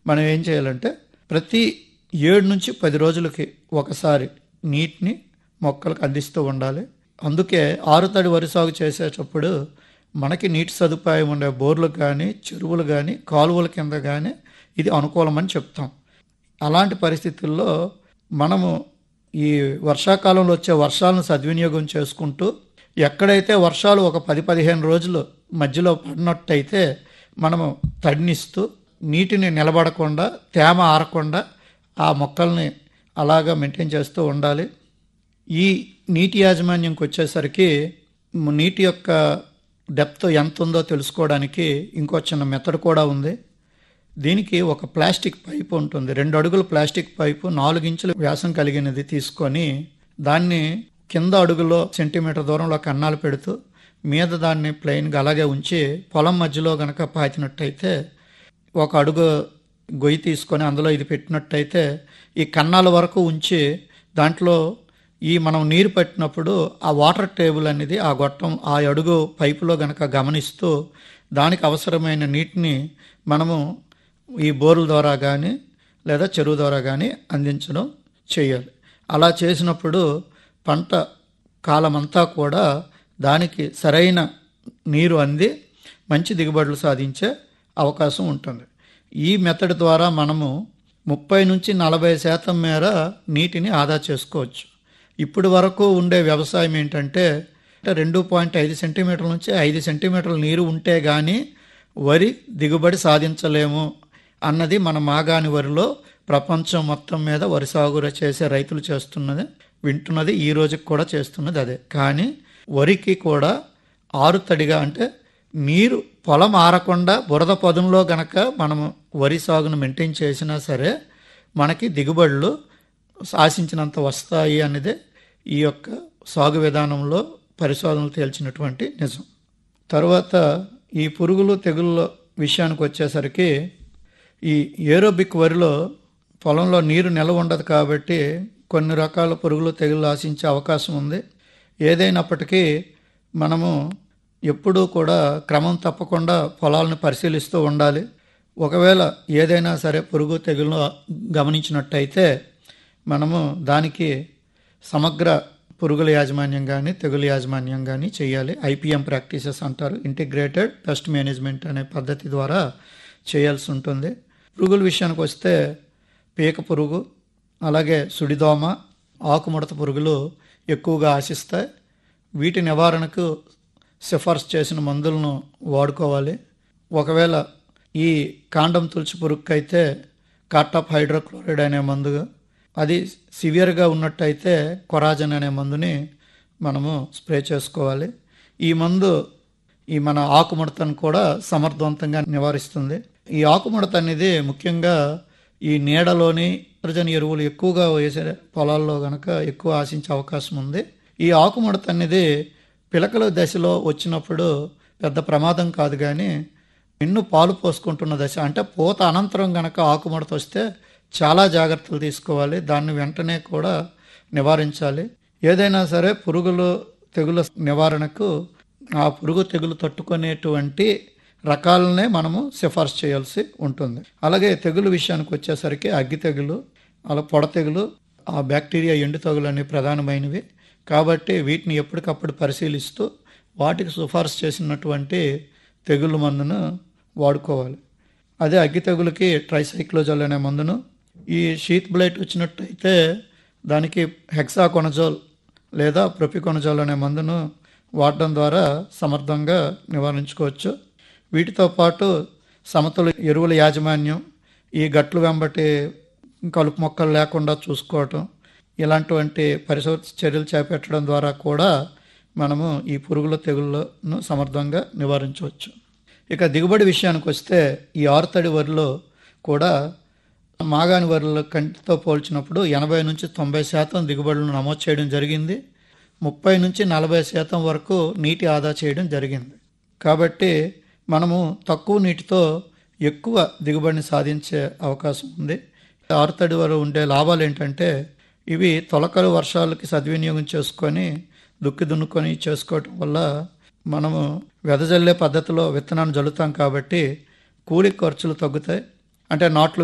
మనం ఏం చేయాలంటే ప్రతి ఏడు నుంచి పది రోజులకి ఒకసారి నీటిని మొక్కలకు అందిస్తూ ఉండాలి అందుకే ఆరుతడి వరి సాగు చేసేటప్పుడు మనకి నీటి సదుపాయం ఉండే బోర్లు కానీ చెరువులు కానీ కాలువల కింద కానీ ఇది అనుకూలమని చెప్తాం అలాంటి పరిస్థితుల్లో మనము ఈ వర్షాకాలంలో వచ్చే వర్షాలను సద్వినియోగం చేసుకుంటూ ఎక్కడైతే వర్షాలు ఒక పది పదిహేను రోజులు మధ్యలో పడినట్టయితే మనము తడినిస్తూ నీటిని నిలబడకుండా తేమ ఆరకుండా ఆ మొక్కల్ని అలాగా మెయింటైన్ చేస్తూ ఉండాలి ఈ నీటి యాజమాన్యంకి వచ్చేసరికి మ్, నీటి యొక్క డెప్త్ ఎంత ఉందో తెలుసుకోవడానికి ఇంకో చిన్న మెథడ్ కూడా ఉంది దీనికి ఒక ప్లాస్టిక్ పైపు ఉంటుంది రెండు అడుగుల ప్లాస్టిక్ పైపు నాలుగు ఇంచుల వ్యాసం కలిగినది తీసుకొని దాన్ని కింద అడుగులో సెంటీమీటర్ దూరంలో కన్నాలు పెడుతూ మీద దాన్ని ప్లెయిన్గా అలాగే ఉంచి పొలం మధ్యలో గనక పాతినట్టయితే ఒక అడుగు గొయ్యి తీసుకొని అందులో ఇది పెట్టినట్టయితే ఈ కన్నాల వరకు ఉంచి దాంట్లో ఈ మనం నీరు పట్టినప్పుడు ఆ వాటర్ టేబుల్ అనేది ఆ గొట్టం ఆ అడుగు పైపులో గనక గమనిస్తూ దానికి అవసరమైన నీటిని మనము ఈ బోర్ల ద్వారా కానీ లేదా చెరువు ద్వారా కానీ అందించడం చేయాలి అలా చేసినప్పుడు పంట కాలమంతా కూడా దానికి సరైన నీరు అంది మంచి దిగుబడులు సాధించే అవకాశం ఉంటుంది ఈ మెథడ్ ద్వారా మనము ముప్పై నుంచి నలభై శాతం మేర నీటిని ఆదా చేసుకోవచ్చు ఇప్పుడు వరకు ఉండే వ్యవసాయం ఏంటంటే రెండు పాయింట్ ఐదు సెంటీమీటర్ల నుంచి ఐదు సెంటీమీటర్ల నీరు ఉంటే కానీ వరి దిగుబడి సాధించలేము అన్నది మన మాగాని వరిలో ప్రపంచం మొత్తం మీద వరి సాగు చేసే రైతులు చేస్తున్నది వింటున్నది ఈ రోజుకి కూడా చేస్తున్నది అదే కానీ వరికి కూడా ఆరుతడిగా అంటే నీరు పొలం ఆరకుండా బురద పదంలో గనక మనము వరి సాగును మెయింటైన్ చేసినా సరే మనకి దిగుబడులు ఆశించినంత వస్తాయి అనేది ఈ యొక్క సాగు విధానంలో పరిశోధనలు తేల్చినటువంటి నిజం తర్వాత ఈ పురుగులు తెగుళ్ళ విషయానికి వచ్చేసరికి ఈ ఏరోబిక్ వరిలో పొలంలో నీరు నిల్వ ఉండదు కాబట్టి కొన్ని రకాల పురుగులు తెగుళ్ళు ఆశించే అవకాశం ఉంది ఏదైనప్పటికీ మనము ఎప్పుడూ కూడా క్రమం తప్పకుండా పొలాలను పరిశీలిస్తూ ఉండాలి ఒకవేళ ఏదైనా సరే పురుగు తెగులు గమనించినట్టయితే మనము దానికి సమగ్ర పురుగుల యాజమాన్యం కానీ తెగులు యాజమాన్యం కానీ చేయాలి ఐపీఎం ప్రాక్టీసెస్ అంటారు ఇంటిగ్రేటెడ్ పెస్ట్ మేనేజ్మెంట్ అనే పద్ధతి ద్వారా చేయాల్సి ఉంటుంది పురుగుల విషయానికి వస్తే పీక పురుగు అలాగే సుడిదోమ ఆకుముడత పురుగులు ఎక్కువగా ఆశిస్తాయి వీటి నివారణకు సిఫార్సు చేసిన మందులను వాడుకోవాలి ఒకవేళ ఈ కాండం తులసి పురుగుకైతే కార్టాప్ హైడ్రోక్లోరైడ్ అనే మందు అది సివియర్గా ఉన్నట్టయితే కొరాజన్ అనే మందుని మనము స్ప్రే చేసుకోవాలి ఈ మందు ఈ మన ఆకుముడతను కూడా సమర్థవంతంగా నివారిస్తుంది ఈ ఆకుముడత అనేది ముఖ్యంగా ఈ నీడలోని నత్రజని ఎరువులు ఎక్కువగా వేసే పొలాల్లో గనక ఎక్కువ ఆశించే అవకాశం ఉంది ఈ ఆకుముడత అనేది పిలకల దశలో వచ్చినప్పుడు పెద్ద ప్రమాదం కాదు కానీ ఇన్ను పాలు పోసుకుంటున్న దశ అంటే పూత అనంతరం గనక ఆకుముడత వస్తే చాలా జాగ్రత్తలు తీసుకోవాలి దాన్ని వెంటనే కూడా నివారించాలి ఏదైనా సరే పురుగులు తెగుల నివారణకు ఆ పురుగు తెగులు తట్టుకునేటువంటి రకాలనే మనము సిఫార్సు చేయాల్సి ఉంటుంది అలాగే తెగులు విషయానికి వచ్చేసరికి అగ్గి తెగులు అలా పొడ తెగులు ఆ బ్యాక్టీరియా ఎండు తెగులు అనేవి ప్రధానమైనవి కాబట్టి వీటిని ఎప్పటికప్పుడు పరిశీలిస్తూ వాటికి సిఫార్సు చేసినటువంటి తెగులు మందును వాడుకోవాలి అదే అగ్గి తెగులకి ట్రైసైక్లోజోల్ అనే మందును ఈ షీత్ బ్లైట్ వచ్చినట్టయితే దానికి హెక్సాకొనజోల్ లేదా ప్రొపికొనజోల్ అనే మందును వాడడం ద్వారా సమర్థంగా నివారించుకోవచ్చు వీటితో పాటు సమతుల ఎరువుల యాజమాన్యం ఈ గట్లు వెంబటి కలుపు మొక్కలు లేకుండా చూసుకోవటం ఇలాంటివంటి పరిశోధ చర్యలు చేపట్టడం ద్వారా కూడా మనము ఈ పురుగుల తెగుళ్ళను సమర్థంగా నివారించవచ్చు ఇక దిగుబడి విషయానికి వస్తే ఈ ఆరుతడి వరిలో కూడా మాగాని వరిలో కంటితో పోల్చినప్పుడు ఎనభై నుంచి తొంభై శాతం దిగుబడులను నమోదు చేయడం జరిగింది ముప్పై నుంచి నలభై శాతం వరకు నీటి ఆదా చేయడం జరిగింది కాబట్టి మనము తక్కువ నీటితో ఎక్కువ దిగుబడిని సాధించే అవకాశం ఉంది ఆరుతడి వరకు ఉండే లాభాలు ఏంటంటే ఇవి తొలకలు వర్షాలకి సద్వినియోగం చేసుకొని దుక్కి దున్నుకొని చేసుకోవటం వల్ల మనము వెదజల్లే పద్ధతిలో విత్తనాన్ని జల్లుతాం కాబట్టి కూలి ఖర్చులు తగ్గుతాయి అంటే నాట్లు